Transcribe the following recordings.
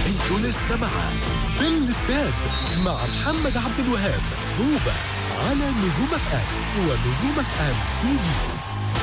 انتوا لسه معاه في الاستاد مع محمد عبد الوهاب هوبا على نجوم اف ام ونجوم اف ام تي في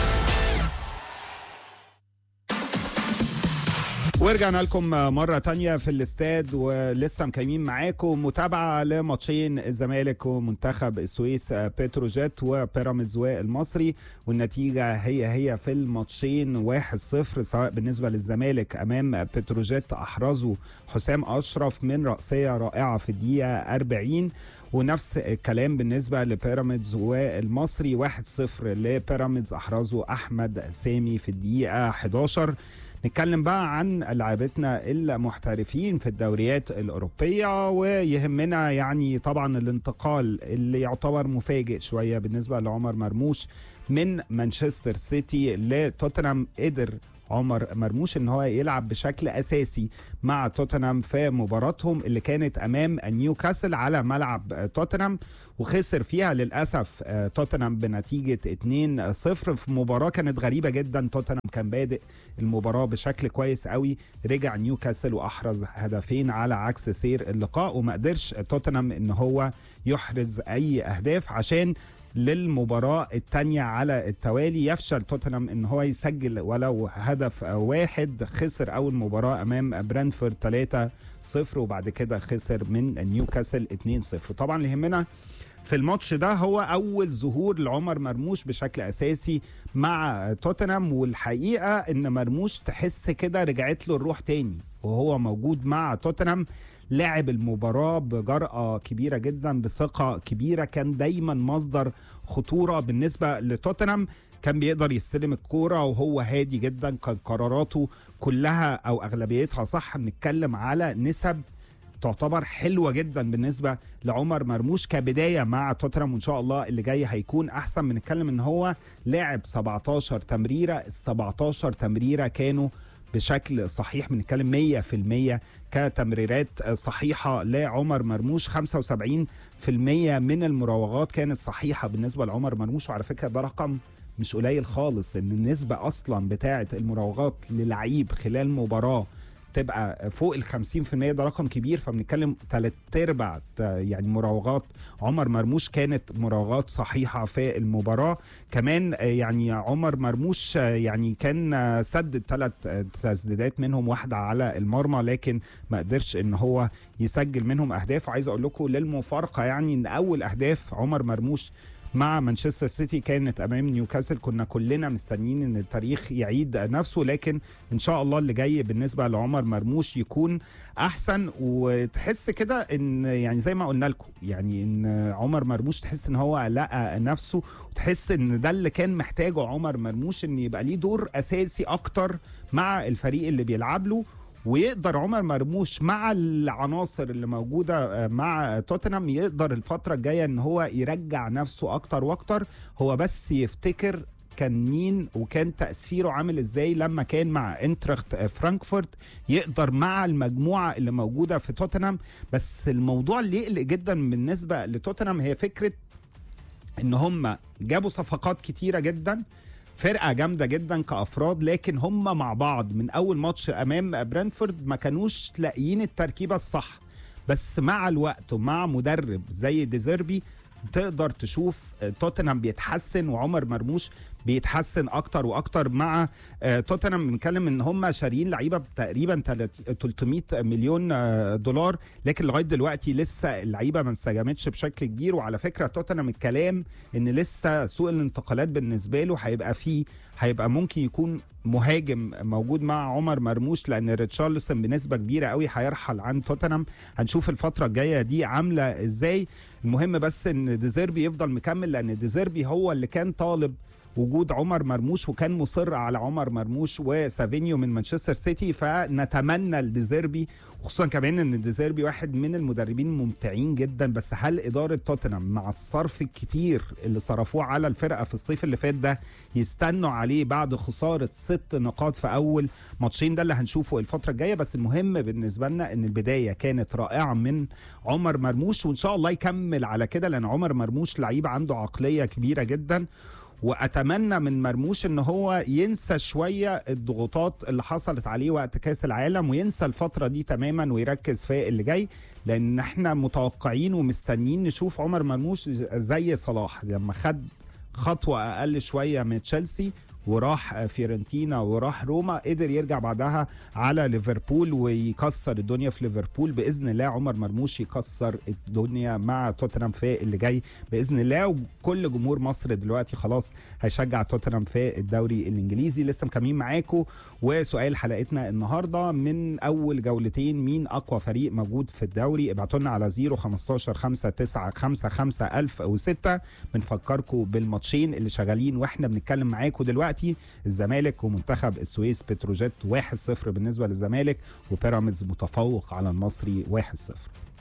ورجعنا لكم مرة تانية في الاستاد ولسه مكملين معاكم متابعة لماتشين الزمالك ومنتخب السويس بتروجيت وبيراميدز والمصري والنتيجة هي هي في الماتشين 1-0 سواء بالنسبة للزمالك أمام بتروجيت أحرزوا حسام أشرف من رأسية رائعة في الدقيقة 40 ونفس الكلام بالنسبة لبيراميدز والمصري 1-0 لبيراميدز أحرزوا أحمد سامي في الدقيقة 11 نتكلم بقى عن لاعبتنا المحترفين في الدوريات الأوروبية ويهمنا يعني طبعا الانتقال اللي يعتبر مفاجئ شوية بالنسبة لعمر مرموش من مانشستر سيتي لتوتنهام قدر عمر مرموش ان هو يلعب بشكل اساسي مع توتنهام في مباراتهم اللي كانت امام نيوكاسل على ملعب توتنهام وخسر فيها للاسف توتنهام بنتيجه 2-0 في مباراه كانت غريبه جدا توتنهام كان بادئ المباراه بشكل كويس قوي رجع نيوكاسل واحرز هدفين على عكس سير اللقاء وما قدرش توتنهام ان هو يحرز اي اهداف عشان للمباراة الثانية على التوالي يفشل توتنهام ان هو يسجل ولو هدف واحد خسر اول مباراة امام برانفورد 3 0 وبعد كده خسر من نيوكاسل 2 0 طبعا اللي يهمنا في الماتش ده هو اول ظهور لعمر مرموش بشكل اساسي مع توتنهام والحقيقه ان مرموش تحس كده رجعت له الروح تاني وهو موجود مع توتنهام لعب المباراة بجرأة كبيرة جدا بثقة كبيرة كان دايما مصدر خطورة بالنسبة لتوتنهام كان بيقدر يستلم الكورة وهو هادي جدا كان قراراته كلها أو أغلبيتها صح بنتكلم على نسب تعتبر حلوه جدا بالنسبه لعمر مرموش كبدايه مع توتنهام وان شاء الله اللي جاي هيكون احسن بنتكلم ان هو لاعب 17 تمريره ال 17 تمريره كانوا بشكل صحيح بنتكلم 100% كتمريرات صحيحه لعمر مرموش 75% من المراوغات كانت صحيحه بالنسبه لعمر مرموش وعلى فكره ده رقم مش قليل خالص ان النسبه اصلا بتاعه المراوغات للعيب خلال مباراه تبقى فوق ال 50% ده رقم كبير فبنتكلم ثلاث ارباع يعني مراوغات عمر مرموش كانت مراوغات صحيحه في المباراه كمان يعني عمر مرموش يعني كان سدد ثلاث تسديدات منهم واحده على المرمى لكن ما قدرش ان هو يسجل منهم اهداف وعايز اقول لكم للمفارقه يعني ان اول اهداف عمر مرموش مع مانشستر سيتي كانت امام نيوكاسل كنا كلنا مستنيين ان التاريخ يعيد نفسه لكن ان شاء الله اللي جاي بالنسبه لعمر مرموش يكون احسن وتحس كده ان يعني زي ما قلنا لكم يعني ان عمر مرموش تحس ان هو لقى نفسه وتحس ان ده اللي كان محتاجه عمر مرموش ان يبقى ليه دور اساسي اكتر مع الفريق اللي بيلعب له ويقدر عمر مرموش مع العناصر اللي موجوده مع توتنهام يقدر الفتره الجايه ان هو يرجع نفسه اكتر واكتر هو بس يفتكر كان مين وكان تأثيره عامل ازاي لما كان مع انترخت فرانكفورت يقدر مع المجموعة اللي موجودة في توتنهام بس الموضوع اللي يقلق جدا بالنسبة لتوتنهام هي فكرة ان هم جابوا صفقات كتيرة جدا فرقه جامده جدا كافراد لكن هم مع بعض من اول ماتش امام برنتفورد ما كانوش لاقيين التركيبه الصح بس مع الوقت ومع مدرب زي ديزيربي تقدر تشوف توتنهام بيتحسن وعمر مرموش بيتحسن اكتر واكتر مع توتنهام بنتكلم ان هم شاريين لعيبه تقريبا 300 مليون دولار لكن لغايه دلوقتي لسه اللعيبه ما انسجمتش بشكل كبير وعلى فكره توتنهام الكلام ان لسه سوق الانتقالات بالنسبه له هيبقى فيه هيبقى ممكن يكون مهاجم موجود مع عمر مرموش لان ريتشارلسون بنسبه كبيره قوي هيرحل عن توتنهام هنشوف الفتره الجايه دي عامله ازاي المهم بس ان ديزيربي يفضل مكمل لان ديزيربي هو اللي كان طالب وجود عمر مرموش وكان مصر على عمر مرموش وسافينيو من مانشستر سيتي فنتمنى لديزيربي وخصوصا كمان ان ديزيربي واحد من المدربين الممتعين جدا بس هل اداره توتنهام مع الصرف الكتير اللي صرفوه على الفرقه في الصيف اللي فات ده يستنوا عليه بعد خساره ست نقاط في اول ماتشين ده اللي هنشوفه الفتره الجايه بس المهم بالنسبه لنا ان البدايه كانت رائعه من عمر مرموش وان شاء الله يكمل على كده لان عمر مرموش لعيب عنده عقليه كبيره جدا واتمنى من مرموش ان هو ينسى شويه الضغوطات اللي حصلت عليه وقت كاس العالم وينسى الفتره دي تماما ويركز في اللي جاي لان احنا متوقعين ومستنيين نشوف عمر مرموش زي صلاح لما خد خطوه اقل شويه من تشيلسي وراح فيورنتينا وراح روما قدر يرجع بعدها على ليفربول ويكسر الدنيا في ليفربول باذن الله عمر مرموش يكسر الدنيا مع توتنهام في اللي جاي باذن الله وكل جمهور مصر دلوقتي خلاص هيشجع توتنهام في الدوري الانجليزي لسه مكملين معاكم وسؤال حلقتنا النهارده من اول جولتين مين اقوى فريق موجود في الدوري ابعتوا لنا على 0 15 5 9 5 5 1006 بنفكركم بالماتشين اللي شغالين واحنا بنتكلم معاكم دلوقتي دلوقتي الزمالك ومنتخب السويس بتروجيت 1-0 بالنسبه للزمالك وبيراميدز متفوق على المصري 1-0